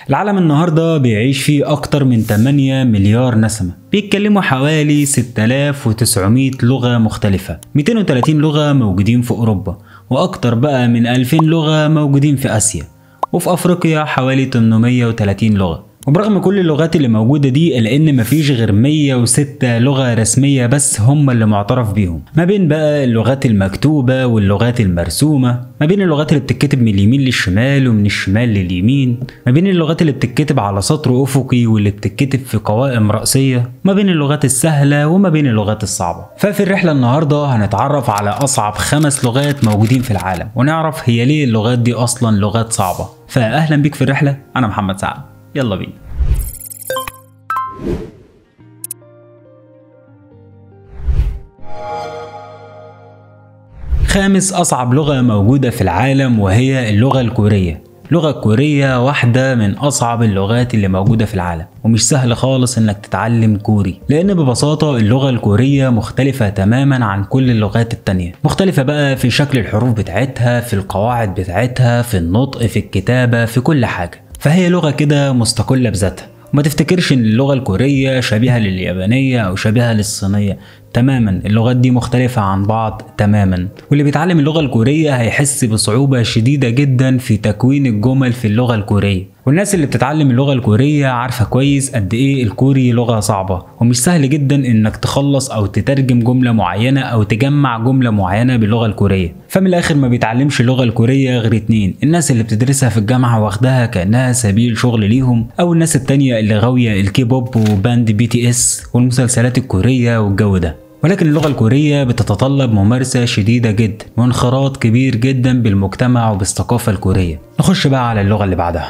العالم النهاردة بيعيش فيه أكتر من 8 مليار نسمة بيتكلموا حوالي 6900 لغة مختلفة 230 لغة موجودين في أوروبا وأكتر بقى من 2000 لغة موجودين في آسيا وفي أفريقيا حوالي 830 لغة وبرغم كل اللغات اللي موجودة دي إلا إن مفيش غير 106 لغة رسمية بس هم اللي معترف بيهم ما بين بقى اللغات المكتوبة واللغات المرسومة ما بين اللغات اللي بتتكتب من اليمين للشمال ومن الشمال لليمين ما بين اللغات اللي بتتكتب على سطر أفقي واللي بتتكتب في قوائم رأسية ما بين اللغات السهلة وما بين اللغات الصعبة ففي الرحلة النهاردة هنتعرف على أصعب خمس لغات موجودين في العالم ونعرف هي ليه اللغات دي أصلا لغات صعبة فأهلا بيك في الرحلة أنا محمد سعد يلا بينا خامس أصعب لغة موجودة في العالم وهي اللغة الكورية اللغة الكورية واحدة من أصعب اللغات اللي موجودة في العالم ومش سهل خالص إنك تتعلم كوري لأن ببساطة اللغة الكورية مختلفة تماما عن كل اللغات التانية مختلفة بقى في شكل الحروف بتاعتها في القواعد بتاعتها في النطق في الكتابة في كل حاجة فهي لغة كده مستقلة بذاتها وما تفتكرش ان اللغة الكورية شبيهة لليابانية او شبيهة للصينية تماما اللغات دي مختلفة عن بعض تماما واللي بيتعلم اللغة الكورية هيحس بصعوبة شديدة جدا في تكوين الجمل في اللغة الكورية والناس اللي بتتعلم اللغة الكورية عارفة كويس قد ايه الكوري لغة صعبة ومش سهل جدا انك تخلص او تترجم جملة معينة او تجمع جملة معينة باللغة الكورية فمن الاخر ما بيتعلمش اللغة الكورية غير اتنين الناس اللي بتدرسها في الجامعة واخداها كأنها سبيل شغل ليهم او الناس التانية اللي غاوية الكيبوب وباند بي تي اس والمسلسلات الكورية والجو ده ولكن اللغة الكورية بتتطلب ممارسة شديدة جدا وانخراط كبير جدا بالمجتمع وبالثقافة الكورية نخش بقى على اللغة اللي بعدها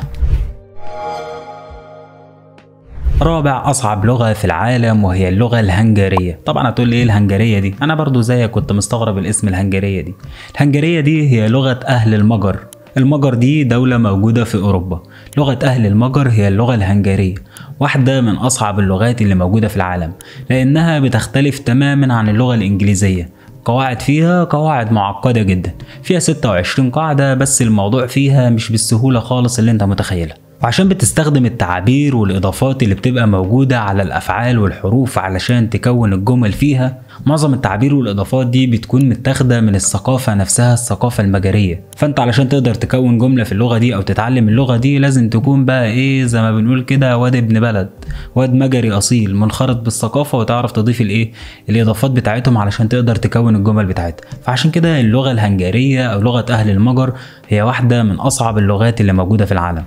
رابع أصعب لغة في العالم وهي اللغة الهنغارية طبعا هتقول لي ايه الهنغارية دي أنا برضو زيك كنت مستغرب الاسم الهنغارية دي الهنغارية دي هي لغة أهل المجر المجر دي دولة موجودة في أوروبا لغة أهل المجر هي اللغة الهنغارية واحدة من أصعب اللغات اللي موجودة في العالم لأنها بتختلف تماما عن اللغة الإنجليزية قواعد فيها قواعد معقدة جدا فيها 26 قاعدة بس الموضوع فيها مش بالسهولة خالص اللي انت متخيلها وعشان بتستخدم التعابير والإضافات اللي بتبقى موجودة على الأفعال والحروف علشان تكون الجمل فيها معظم التعابير والإضافات دي بتكون متاخدة من الثقافة نفسها الثقافة المجرية فأنت علشان تقدر تكون جملة في اللغة دي أو تتعلم اللغة دي لازم تكون بقى إيه زي ما بنقول كده واد ابن بلد واد مجري أصيل منخرط بالثقافة وتعرف تضيف الإيه الإضافات بتاعتهم علشان تقدر تكون الجمل بتاعتها فعشان كده اللغة الهنجارية أو لغة أهل المجر هي واحدة من أصعب اللغات اللي موجودة في العالم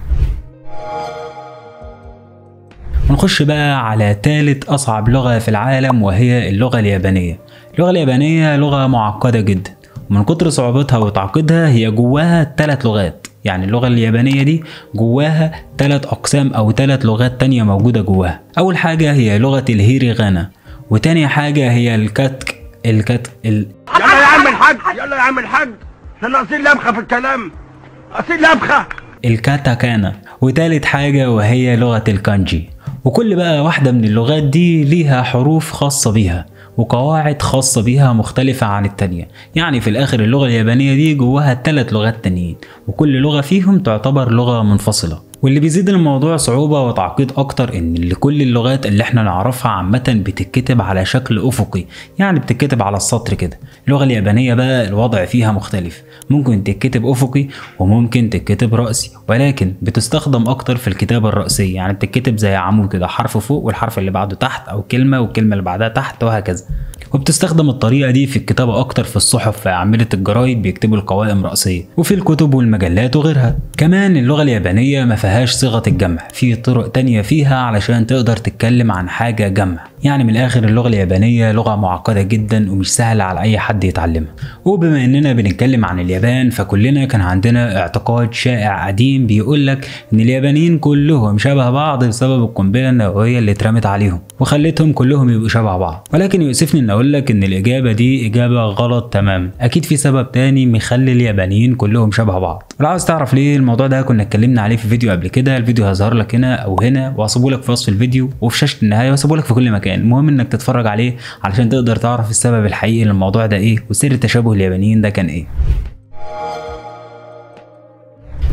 ونخش بقى على تالت أصعب لغة في العالم وهي اللغة اليابانية اللغة اليابانية لغة معقدة جدا ومن كتر صعوبتها وتعقيدها هي جواها تلات لغات يعني اللغة اليابانية دي جواها تلات أقسام أو تلات لغات تانية موجودة جواها أول حاجة هي لغة الهيريغانا وتاني حاجة هي الكاتك الكات ال... يلا يا عم الحاج يلا يا عم الحاج احنا ناقصين لبخه في الكلام ناقصين لبخه الكاتاكانا وتالت حاجة وهي لغة الكانجي وكل بقى واحدة من اللغات دي ليها حروف خاصة بيها وقواعد خاصة بيها مختلفة عن التانية يعني في الآخر اللغة اليابانية دي جواها تلات لغات تانيين وكل لغة فيهم تعتبر لغة منفصلة واللي بيزيد الموضوع صعوبة وتعقيد أكتر إن لكل اللغات اللي احنا نعرفها عامة بتتكتب على شكل أفقي يعني بتتكتب على السطر كده اللغة اليابانية بقى الوضع فيها مختلف ممكن تتكتب أفقي وممكن تتكتب رأسي ولكن بتستخدم أكتر في الكتابة الرأسية يعني بتتكتب زي عمود كده حرف فوق والحرف اللي بعده تحت أو كلمة والكلمة اللي بعدها تحت وهكذا وبتستخدم الطريقة دي في الكتابة أكتر في الصحف في أعمدة الجرايد بيكتبوا القوائم رأسية وفي الكتب والمجلات وغيرها كمان اللغة اليابانية ما فيهاش صيغة الجمع في طرق تانية فيها علشان تقدر تتكلم عن حاجة جمع يعني من الآخر اللغة اليابانية لغة معقدة جدا ومش سهلة على أي حد يتعلمها وبما إننا بنتكلم عن اليابان فكلنا كان عندنا اعتقاد شائع قديم بيقول لك إن اليابانيين كلهم شبه بعض بسبب القنبلة النووية اللي اترمت عليهم وخلتهم كلهم يبقوا شبه بعض ولكن يؤسفني إن أقول لك إن الإجابة دي إجابة غلط تمام أكيد في سبب تاني مخلي اليابانيين كلهم شبه بعض ولو عاوز تعرف ليه الموضوع ده كنا اتكلمنا عليه في فيديو قبل كده الفيديو هيظهر لك هنا أو هنا وهسيبه لك في وصف الفيديو وفي شاشة النهاية وهسيبه لك في كل مكان المهم إنك تتفرج عليه علشان تقدر تعرف السبب الحقيقي للموضوع ده إيه وسر تشابه اليابانيين ده كان إيه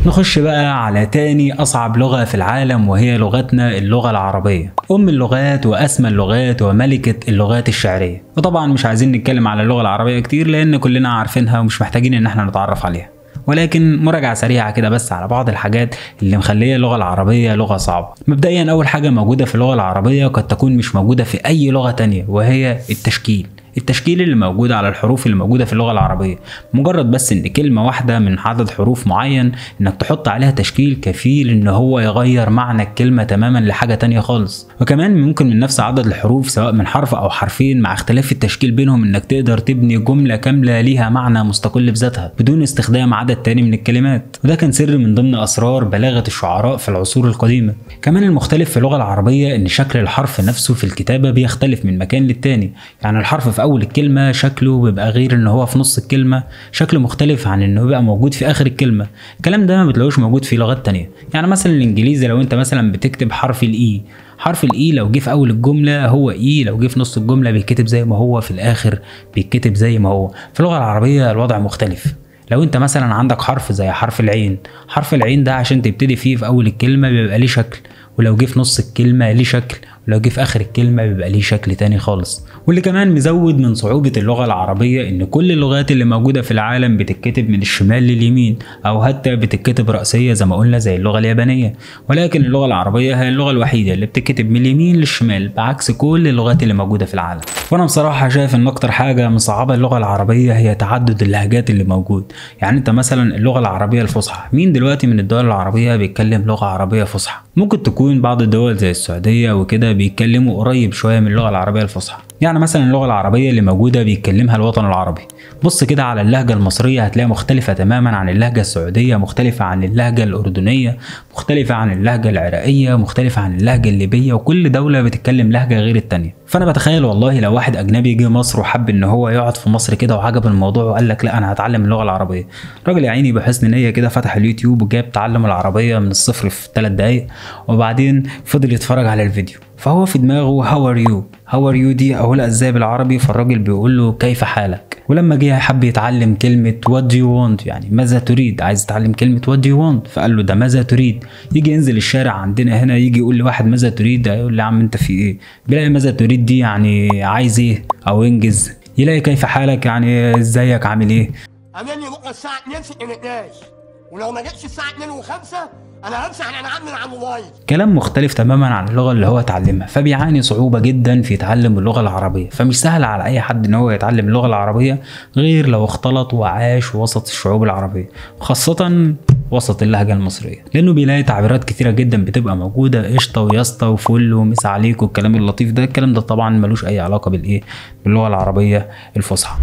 نخش بقى على تاني أصعب لغة في العالم وهي لغتنا اللغة العربية أم اللغات وأسمى اللغات وملكة اللغات الشعرية وطبعا مش عايزين نتكلم على اللغة العربية كتير لأن كلنا عارفينها ومش محتاجين إن احنا نتعرف عليها ولكن مراجعة سريعة كده بس على بعض الحاجات اللي مخلية اللغة العربية لغة صعبة مبدئيا أول حاجة موجودة في اللغة العربية قد تكون مش موجودة في أي لغة تانية وهي التشكيل التشكيل اللي موجود على الحروف اللي موجودة في اللغة العربية مجرد بس ان كلمة واحدة من عدد حروف معين انك تحط عليها تشكيل كفيل ان هو يغير معنى الكلمة تماما لحاجة تانية خالص وكمان ممكن من نفس عدد الحروف سواء من حرف او حرفين مع اختلاف التشكيل بينهم انك تقدر تبني جملة كاملة ليها معنى مستقل بذاتها بدون استخدام عدد تاني من الكلمات وده كان سر من ضمن اسرار بلاغة الشعراء في العصور القديمة كمان المختلف في اللغة العربية ان شكل الحرف نفسه في الكتابة بيختلف من مكان للتاني يعني الحرف في اول الكلمه شكله بيبقى غير ان هو في نص الكلمه شكله مختلف عن انه بيبقى موجود في اخر الكلمه الكلام ده ما بتلاقوش موجود في لغات تانية يعني مثلا الانجليزي لو انت مثلا بتكتب حرف الاي حرف الاي لو جه في اول الجمله هو اي لو جه في نص الجمله بيتكتب زي ما هو في الاخر بيتكتب زي ما هو في اللغه العربيه الوضع مختلف لو انت مثلا عندك حرف زي حرف العين حرف العين ده عشان تبتدي فيه في اول الكلمه بيبقى ليه شكل ولو جه في نص الكلمه ليه شكل ولو جه في اخر الكلمه بيبقى ليه شكل تاني خالص واللي كمان مزود من صعوبه اللغه العربيه ان كل اللغات اللي موجوده في العالم بتتكتب من الشمال لليمين او حتى بتتكتب راسيه زي ما قلنا زي اللغه اليابانيه ولكن اللغه العربيه هي اللغه الوحيده اللي بتتكتب من اليمين للشمال بعكس كل اللغات اللي موجوده في العالم وانا بصراحه شايف ان اكتر حاجه مصعبه اللغه العربيه هي تعدد اللهجات اللي موجود يعني انت مثلا اللغه العربيه الفصحى مين دلوقتي من الدول العربيه بيتكلم لغه عربيه فصحى ممكن تكون بعض الدول زي السعوديه وكده بيتكلموا قريب شويه من اللغه العربيه الفصحى يعني مثلا اللغه العربيه اللي موجوده بيتكلمها الوطن العربي بص كده على اللهجه المصريه هتلاقيها مختلفه تماما عن اللهجه السعوديه مختلفه عن اللهجه الاردنيه مختلفه عن اللهجه العراقيه مختلفه عن اللهجه الليبيه وكل دوله بتتكلم لهجه غير التانيه فانا بتخيل والله لو واحد اجنبي جه مصر وحب ان هو يقعد في مصر كده وعجب الموضوع وقال لك لا انا هتعلم اللغه العربيه راجل يا عيني بحسن نيه كده فتح اليوتيوب وجاب تعلم العربيه من الصفر في 3 دقايق وبعدين فضل يتفرج على الفيديو فهو في دماغه هاو ار يو هاو ار يو دي اقولها ازاي بالعربي فالراجل بيقول له كيف حالك ولما جه حب يتعلم كلمة what do you want يعني ماذا تريد عايز يتعلم كلمة what do you want فقال له ده ماذا تريد يجي ينزل الشارع عندنا هنا يجي يقول لواحد ماذا تريد يقول له يا عم انت في ايه بيلاقي ماذا تريد دي يعني عايز ايه او انجز يلاقي كيف حالك يعني ازيك عامل ايه قابلني بكره الساعه 2 في النقاش ولو ما جتش الساعه 2 و5 انا همسح الانعام من على الموبايل كلام مختلف تماما عن اللغة اللي هو اتعلمها فبيعاني صعوبة جدا في تعلم اللغة العربية فمش سهل على أي حد إن هو يتعلم اللغة العربية غير لو اختلط وعاش وسط الشعوب العربية خاصة وسط اللهجة المصرية لأنه بيلاقي تعبيرات كتيرة جدا بتبقى موجودة قشطة ويسطة وفل ومس عليك والكلام اللطيف ده الكلام ده طبعا ملوش أي علاقة بالإيه باللغة العربية الفصحى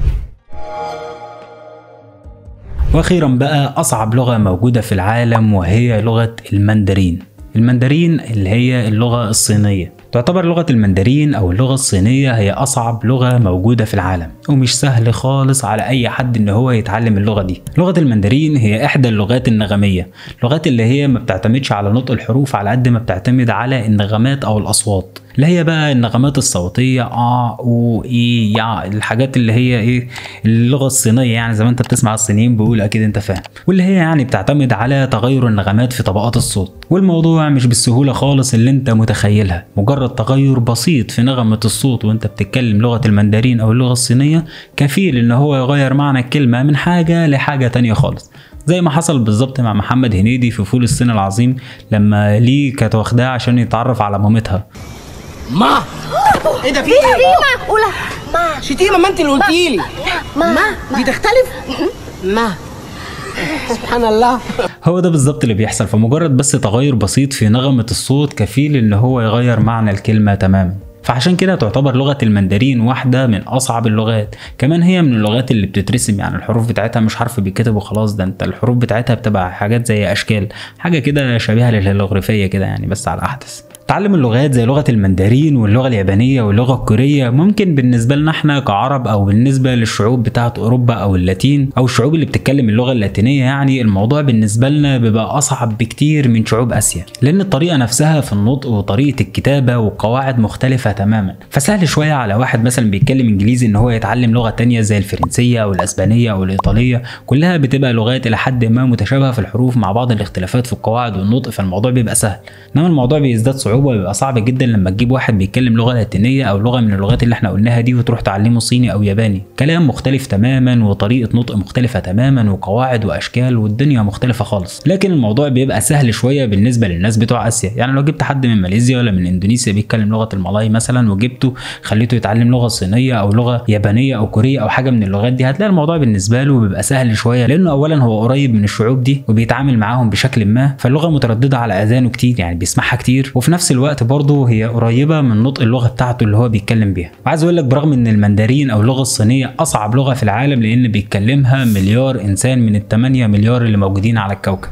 واخيرا بقى اصعب لغه موجوده في العالم وهي لغه المندرين المندرين اللي هي اللغه الصينيه تعتبر لغه المندرين او اللغه الصينيه هي اصعب لغه موجوده في العالم ومش سهل خالص على اي حد ان هو يتعلم اللغه دي لغه المندرين هي احدى اللغات النغميه اللغات اللي هي ما بتعتمدش على نطق الحروف على قد ما بتعتمد على النغمات او الاصوات اللي هي بقى النغمات الصوتية آ أو إي يا الحاجات اللي هي إيه اللغة الصينية يعني زي ما أنت بتسمع الصينيين بيقول أكيد أنت فاهم واللي هي يعني بتعتمد على تغير النغمات في طبقات الصوت والموضوع مش بالسهولة خالص اللي أنت متخيلها مجرد تغير بسيط في نغمة الصوت وأنت بتتكلم لغة المندرين أو اللغة الصينية كفيل إن هو يغير معنى الكلمة من حاجة لحاجة تانية خالص زي ما حصل بالظبط مع محمد هنيدي في فول الصين العظيم لما ليه كانت واخداه عشان يتعرف على مامتها ما ايه ده في دي ايه شتيمة قولها ما شتيمه ما انت اللي قلتي لي ما دي تختلف ما سبحان الله هو ده بالظبط اللي بيحصل فمجرد بس تغير بسيط في نغمة الصوت كفيل ان هو يغير معنى الكلمة تماما فعشان كده تعتبر لغة المندرين واحدة من أصعب اللغات كمان هي من اللغات اللي بتترسم يعني الحروف بتاعتها مش حرف بيتكتب وخلاص ده انت الحروف بتاعتها بتبقى حاجات زي أشكال حاجة كده شبيهة للهيروغليفية كده يعني بس على أحدث تعلم اللغات زي لغة المندرين واللغة اليابانية واللغة الكورية ممكن بالنسبة لنا احنا كعرب او بالنسبة للشعوب بتاعت اوروبا او اللاتين او الشعوب اللي بتتكلم اللغة اللاتينية يعني الموضوع بالنسبة لنا بيبقى اصعب بكتير من شعوب اسيا لان الطريقة نفسها في النطق وطريقة الكتابة والقواعد مختلفة تماما فسهل شوية على واحد مثلا بيتكلم انجليزي ان هو يتعلم لغة تانية زي الفرنسية او الاسبانية او الايطالية كلها بتبقى لغات الى حد ما متشابهة في الحروف مع بعض الاختلافات في القواعد والنطق فالموضوع بيبقى سهل انما الموضوع بيزداد صعوبة وبيبقى صعب جدا لما تجيب واحد بيتكلم لغة لاتينية او لغة من اللغات اللي احنا قلناها دي وتروح تعلمه صيني او ياباني كلام مختلف تماما وطريقة نطق مختلفة تماما وقواعد واشكال والدنيا مختلفة خالص لكن الموضوع بيبقى سهل شوية بالنسبة للناس بتوع اسيا يعني لو جبت حد من ماليزيا ولا من اندونيسيا بيتكلم لغة المالاي مثلا وجبته خليته يتعلم لغة صينية او لغة يابانية او كورية او حاجة من اللغات دي هتلاقي الموضوع بالنسبة له بيبقى سهل شوية لانه اولا هو قريب من الشعوب دي وبيتعامل معاهم بشكل ما فاللغة مترددة على اذانه كتير يعني بيسمعها كتير وفي نفس الوقت برضه هي قريبة من نطق اللغة بتاعته اللي هو بيتكلم بيها وعايز اقول لك برغم ان المندرين او اللغة الصينية اصعب لغة في العالم لان بيتكلمها مليار انسان من الثمانية مليار اللي موجودين على الكوكب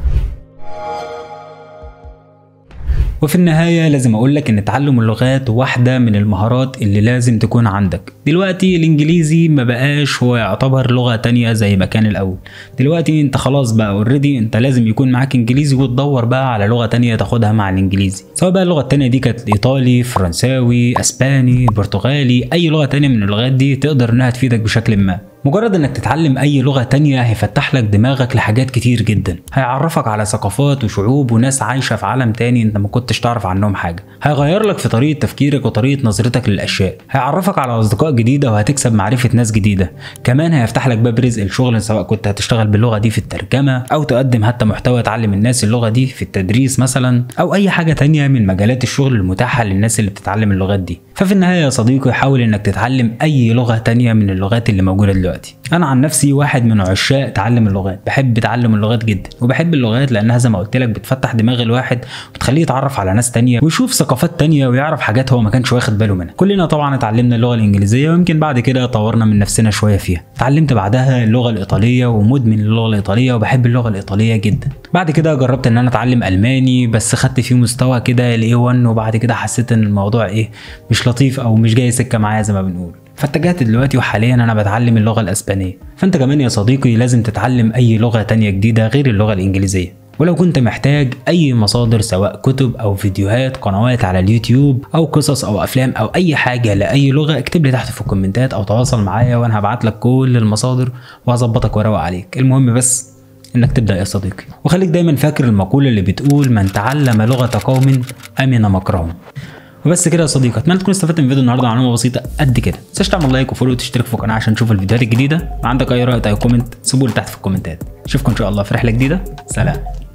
وفي النهاية لازم أقول لك إن تعلم اللغات واحدة من المهارات اللي لازم تكون عندك دلوقتي الإنجليزي ما بقاش هو يعتبر لغة تانية زي ما كان الأول دلوقتي أنت خلاص بقى اوريدي أنت لازم يكون معاك إنجليزي وتدور بقى على لغة تانية تاخدها مع الإنجليزي سواء بقى اللغة التانية دي كانت إيطالي فرنساوي أسباني برتغالي أي لغة تانية من اللغات دي تقدر إنها تفيدك بشكل ما مجرد انك تتعلم اي لغة تانية هيفتح لك دماغك لحاجات كتير جدا هيعرفك على ثقافات وشعوب وناس عايشة في عالم تاني انت ما كنتش تعرف عنهم حاجة هيغير لك في طريقة تفكيرك وطريقة نظرتك للاشياء هيعرفك على اصدقاء جديدة وهتكسب معرفة ناس جديدة كمان هيفتح لك باب رزق الشغل سواء كنت هتشتغل باللغة دي في الترجمة او تقدم حتى محتوى تعلم الناس اللغة دي في التدريس مثلا او اي حاجة تانية من مجالات الشغل المتاحة للناس اللي بتتعلم اللغات دي ففي النهاية يا صديقي حاول انك تتعلم اي لغة تانية من اللغات اللي موجودة دلوقتي انا عن نفسي واحد من عشاق تعلم اللغات بحب تعلم اللغات جدا وبحب اللغات لانها زي ما قلت لك بتفتح دماغ الواحد وتخليه يتعرف على ناس تانية ويشوف ثقافات تانية ويعرف حاجات هو ما كانش واخد باله منها كلنا طبعا اتعلمنا اللغة الانجليزية ويمكن بعد كده طورنا من نفسنا شوية فيها اتعلمت بعدها اللغة الايطالية ومدمن اللغة الايطالية وبحب اللغة الايطالية جدا بعد كده جربت ان انا اتعلم الماني بس خدت فيه مستوى كده الاي 1 وبعد كده حسيت ان الموضوع ايه مش لطيف او مش جاي سكة معايا زي ما بنقول فاتجهت دلوقتي وحاليا انا بتعلم اللغه الاسبانيه فانت كمان يا صديقي لازم تتعلم اي لغه تانية جديده غير اللغه الانجليزيه ولو كنت محتاج اي مصادر سواء كتب او فيديوهات قنوات على اليوتيوب او قصص او افلام او اي حاجه لاي لغه اكتب لي تحت في الكومنتات او تواصل معايا وانا هبعت لك كل المصادر وهظبطك واروق عليك المهم بس انك تبدا يا صديقي وخليك دايما فاكر المقوله اللي بتقول من تعلم لغه قوم امن مكرهم وبس كده يا صديقي اتمنى تكون استفدت من فيديو النهارده معلومه بسيطه قد كده ما تنساش تعمل لايك وفولو وتشترك في القناه عشان تشوف الفيديوهات الجديده عندك اي راي او كومنت سيبوه تحت في الكومنتات اشوفكم ان شاء الله في رحله جديده سلام